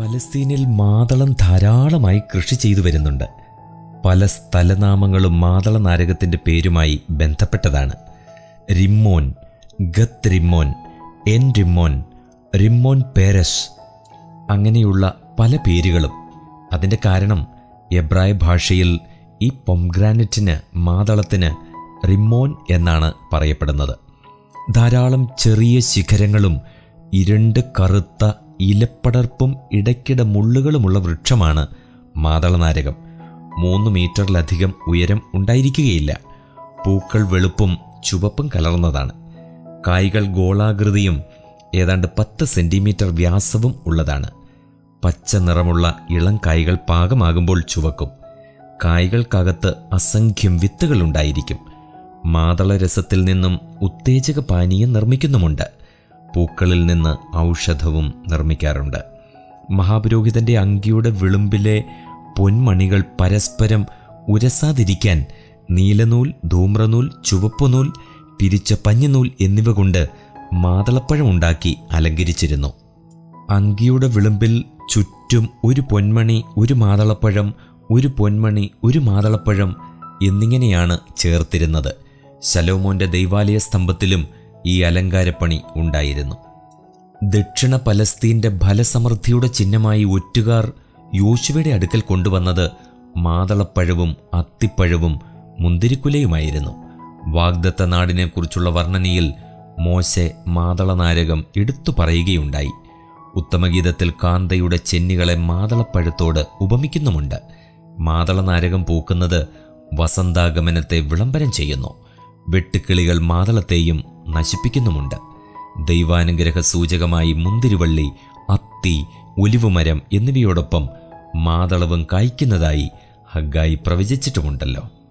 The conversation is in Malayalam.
പലസ്തീനിൽ മാതളം ധാരാളമായി കൃഷി ചെയ്തു വരുന്നുണ്ട് പല സ്ഥലനാമങ്ങളും മാതള നാരകത്തിൻ്റെ പേരുമായി ബന്ധപ്പെട്ടതാണ് Rimmon Gath Rimmon En Rimmon Rimmon Perez അങ്ങനെയുള്ള പല പേരുകളും അതിൻ്റെ കാരണം എബ്രായ ഭാഷയിൽ ഈ പൊംഗ്രാനറ്റിന് മാതളത്തിന് റിമ്മോൻ എന്നാണ് പറയപ്പെടുന്നത് ധാരാളം ചെറിയ ശിഖരങ്ങളും ഇരുണ്ട് കറുത്ത ഇലപ്പടർപ്പും ഇടയ്ക്കിടെ മുള്ളുകളുമുള്ള വൃക്ഷമാണ് മാതളനാരകം മൂന്ന് മീറ്ററിലധികം ഉയരം ഉണ്ടായിരിക്കുകയില്ല പൂക്കൾ വെളുപ്പും ചുവപ്പും കലർന്നതാണ് കായ്കൾ ഗോളാകൃതിയും ഏതാണ്ട് പത്ത് സെൻറ്റിമീറ്റർ വ്യാസവും ഉള്ളതാണ് പച്ച നിറമുള്ള ഇളം കായ്കൾ പാകമാകുമ്പോൾ ചുവക്കും കായ്കൾക്കകത്ത് അസംഖ്യം വിത്തുകളുണ്ടായിരിക്കും മാതളരസത്തിൽ നിന്നും ഉത്തേജക പാനീയം നിർമ്മിക്കുന്നുമുണ്ട് പൂക്കളിൽ നിന്ന് ഔഷധവും നിർമ്മിക്കാറുണ്ട് മഹാപുരോഹിതന്റെ അങ്കിയുടെ വിളുമ്പിലെ പൊന്മണികൾ പരസ്പരം ഉരസാതിരിക്കാൻ നീലനൂൽ ധൂമ്രനൂൽ ചുവപ്പുനൂൽ പിരിച്ച പഞ്ഞിനൂൽ എന്നിവ കൊണ്ട് മാതളപ്പഴം ഉണ്ടാക്കി അലങ്കരിച്ചിരുന്നു അങ്കിയുടെ വിളുമ്പിൽ ചുറ്റും ഒരു പൊന്മണി ഒരു മാതളപ്പഴം ഒരു പൊന്മണി ഒരു മാതളപ്പഴം എന്നിങ്ങനെയാണ് ചേർത്തിരുന്നത് ശലോമോന്റെ ദൈവാലയ സ്തംഭത്തിലും ഈ അലങ്കാരപ്പണി ഉണ്ടായിരുന്നു ദക്ഷിണ പലസ്തീന്റെ ഫലസമൃദ്ധിയുടെ ചിഹ്നമായി ഒറ്റുകാർ യോശുവയുടെ അടുക്കൽ കൊണ്ടുവന്നത് മാതളപ്പഴവും അത്തിപ്പഴവും മുന്തിരിക്കുലയുമായിരുന്നു വാഗ്ദത്ത നാടിനെക്കുറിച്ചുള്ള വർണ്ണനയിൽ മോശെ മാതളനാരകം എടുത്തു പറയുകയുണ്ടായി ഉത്തമഗീതത്തിൽ കാന്തയുടെ ചെന്നികളെ മാതളപ്പഴത്തോട് ഉപമിക്കുന്നുമുണ്ട് മാതളനാരകം പൂക്കുന്നത് വസന്താഗമനത്തെ വിളംബരം ചെയ്യുന്നു വെട്ടുക്കിളികൾ മാതളത്തെയും നശിപ്പിക്കുന്നുമുണ്ട് ദൈവാനുഗ്രഹ സൂചകമായി മുന്തിരിവള്ളി അത്തി ഒലിവുമരം എന്നിവയോടൊപ്പം മാതളവും കായ്ക്കുന്നതായി ഹഗ്ഗായി പ്രവചിച്ചിട്ടുമുണ്ടല്ലോ